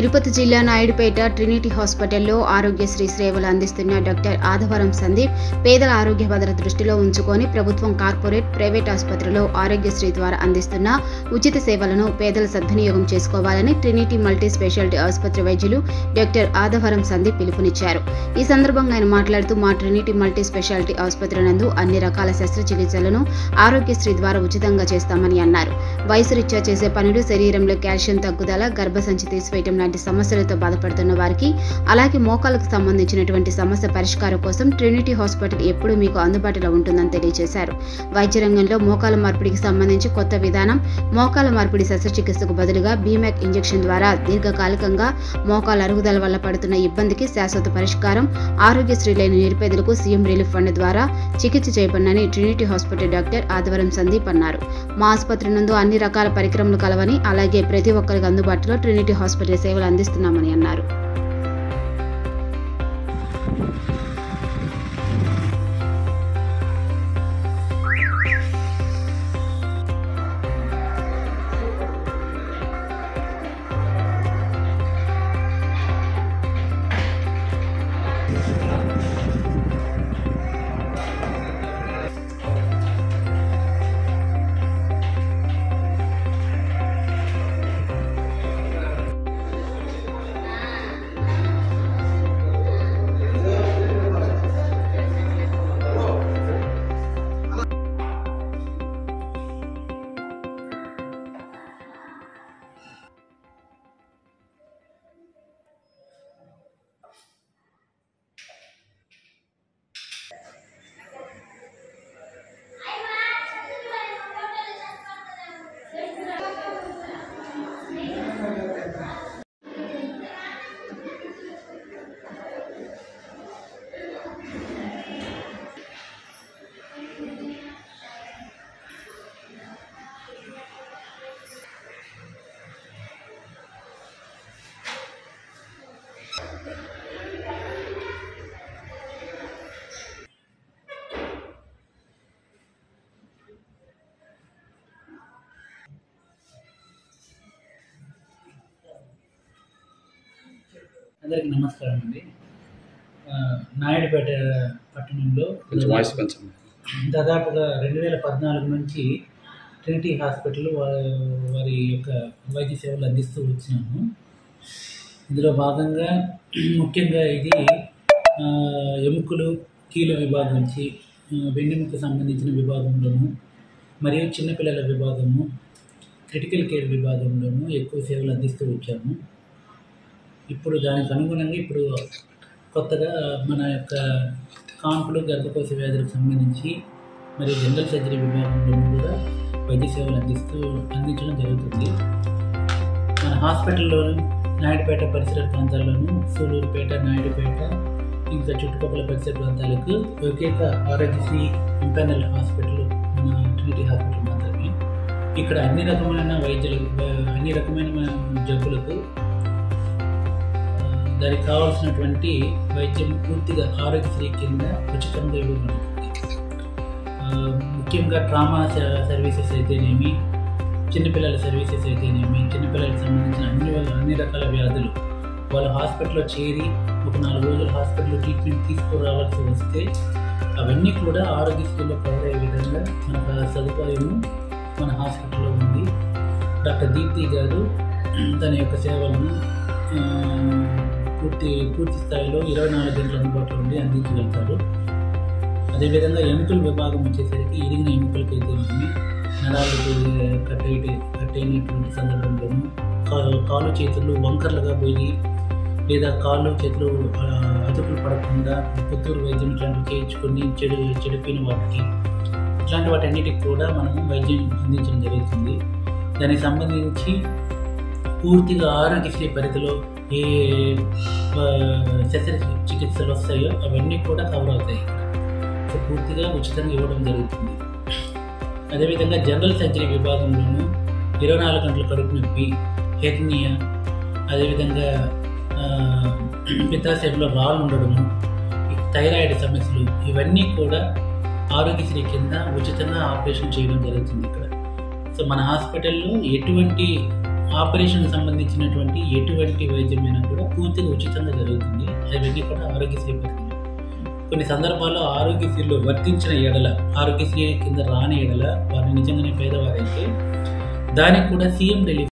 తిరుపతి జిల్లా నాయుడుపేట ట్రినిటీ హాస్పిటల్లో ఆరోగ్యశ్రీ సేవలు అందిస్తున్న డాక్టర్ ఆదవరం సందీప్ పేదల ఆరోగ్య భద్రత దృష్టిలో ఉంచుకొని ప్రభుత్వం కార్పొరేట్ ప్రైవేట్ ఆసుపత్రిలో ఆరోగ్యశ్రీ ద్వారా అందిస్తున్న ఉచిత సేవలను పేదలు సద్వినియోగం చేసుకోవాలని ట్రినిటీ మల్టీ స్పెషాలిటీ ఆసుపత్రి వైద్యులు డాక్టర్ ఆదవరం సందీప్ పిలుపునిచ్చారు ఈ సందర్భంగా ఆయన మాట్లాడుతూ మా ట్రినిటీ మల్టీ స్పెషాలిటీ ఆసుపత్రి నందు అన్ని రకాల శస్త్రచికిత్సలను ఆరోగ్యశ్రీ ద్వారా ఉచితంగా చేస్తామని అన్నారు వయసు రీత్యా చేసే పనులు శరీరంలో కాల్షియం తగ్గుదల గర్భసంచి తీసివేయటం లాంటి సమస్యలతో బాధపడుతున్న వారికి అలాగే మోకాలకు సంబంధించినటువంటి సమస్య పరిష్కారం కోసం ట్రినిటీ హాస్పిటల్ ఎప్పుడూ మీకు అందుబాటులో ఉంటుందని తెలియజేశారు వైద్య రంగంలో మోకాల మార్పిడికి సంబంధించి కొత్త విధానం మోకాల మార్పిడి శస్త్రచికిత్సకు బదులుగా బీమాక్ ఇంజెక్షన్ ద్వారా దీర్ఘకాలికంగా మోకాల అరుగుదల వల్ల పడుతున్న ఇబ్బందికి శాశ్వత పరిష్కారం ఆరోగ్యశ్రీ లేని నిరుపేదలకు సీఎం రిలీఫ్ ఫండ్ ద్వారా చికిత్స చేయబడినని ట్రినిటీ హాస్పిటల్ డాక్టర్ ఆదివరం సందీప్ అన్నారు మా ఆసుపత్రి నందు అన్ని రకాల పరికరములు కలవని అలాగే ప్రతి ఒక్కరికి అందుబాటులో ట్రినిటీ హాస్పిటల్ సేవలు అందిస్తున్నామని అన్నారు అందరికీ నమస్కారం అండి ఆ, నాయుడుపేట పట్టణంలో కొంచెం వాయిస్ కొంచెం దాదాపుగా రెండు వేల పద్నాలుగు నుంచి ట్రినిటీ హాస్పిటల్ వా- వారి యొక్క వైద్య సేవలు అందిస్తూ వచ్చినాము ఇందులో భాగంగా ముఖ్యంగా ఇది ఆ, ఎముకలు కీలు విభాగం నుంచి ఆ, వెన్నెముక సంబంధించిన విభాగంలోను మరియు చిన్నపిల్లల విభాగము క్రిటికల్ కేర్ విభాగంలోను ఎక్కువ సేవలు అందిస్తూ వచ్చాము ఇప్పుడు దానికి అనుగుణంగా ఇప్పుడు కొత్తగా మన యొక్క కాన్పులు గర్భకోశ వ్యాధులకు సంబంధించి మరియు జనరల్ సర్జరీ విభాగంలోనూ కూడా వైద్య సేవలు అందిస్తూ అందించడం జరుగుతుంది మన హాస్పిటల్లో నాయుడుపేట పరిసర ప్రాంతాల్లోనూ సూలూరుపేట నాయుడుపేట ఇంకా చుట్టుపక్కల పరిసర ప్రాంతాలకు ఏకైక ఆరోగ్యశ్రీ ఇంపెనల్ హాస్పిటల్ మన ట్రినిటీ హాస్పిటల్ మాత్రమే ఇక్కడ అన్ని రకమైన వైద్యులు అన్ని రకమైన జబ్బులకు ఆ, దానికి కావాల్సినటువంటి వైద్యం పూర్తిగా ఆరోగ్యశ్రీ కింద ఉచితంగా ఇవ్వబడుతుంది ఆ, ముఖ్యంగా ట్రామా స- సర్వీసెస్ అయితేనేమి చిన్నపిల్లల సర్వీసెస్ అయితేనేమి చిన్నపిల్లలకు సంబంధించిన అన్ని వాళ్ళ- అన్ని రకాల వ్యాధులు వాళ్ళు హాస్పిటల్లో చేరి ఒక నాలుగు రోజులు హాస్పిటల్లో ట్రీట్మెంట్ తీసుకురావాల్సి వస్తే అవన్నీ కూడా ఆరోగ్యశ్రీలో కవర్ అయ్యే విధంగా మనకు ఆ సదుపాయము మన హాస్పిటల్లో ఉంది డాక్టర్ దీప్తి గారు తన యొక్క సేవలను ఆ, పూర్తి పూర్తి స్థాయిలో ఇరవై నాలుగు గంటల అందుబాటులో ఉండి అందించగలుగుతారు అదేవిధంగా ఎముకల విభాగం వచ్చేసరికి ఇరిగిన ఎముకలకి అయితేనేమి నరాలు కట్టయితే కట్టయినటువంటి సందర్భంలోనూ కా- కాలు చేతులు వంకర్లుగా పోయి లేదా కాళ్ళు చేతులు ఆ, అతుకులు పడకుండా పుత్తూరు వైద్యం ఇట్లాంటివి చేయించుకొని చెడు చెడిపోయిన వాటికి ఇట్లాంటి వాటి అన్నిటికి కూడా మనము వైద్యం అందించడం జరుగుతుంది దానికి సంబంధించి పూర్తిగా ఆరోగ్యశ్రీ పరిధిలో ఏ ఆ, శస్త్రచికిత్సలు వస్తాయో అవన్నీ కూడా కవర్ అవుతాయి సో పూర్తిగా ఉచితంగా ఇవ్వడం జరుగుతుంది అదేవిధంగా జనరల్ సర్జరీ విభాగంలోనూ ఇరవై నాలుగు గంటల కడుపు నొప్పి హెర్నియా అదేవిధంగా ఆ, పిత్తాశయంలో రాళ్ళు ఉండడము ఈ థైరాయిడ్ సమస్యలు ఇవన్నీ కూడా ఆరోగ్యశ్రీ కింద ఉచితంగా ఆపరేషన్ చేయడం జరుగుతుంది ఇక్కడ సో మన హాస్పిటల్లో ఎటువంటి ఆపరేషన్ సంబంధించినటువంటి ఎటువంటి వైద్యమైనా కూడా పూర్తిగా ఉచితంగా జరుగుతుంది అవన్నీ కూడా ఆరోగ్యశ్రీ పరిధిలో కొన్ని సందర్భాల్లో ఆరోగ్యశ్రీలో వర్తించిన ఎడల ఆరోగ్యశ్రీ కింద రాని ఎడల వారు నిజంగానే పేదవారైతే దానికి కూడా సీఎం రిలీఫ్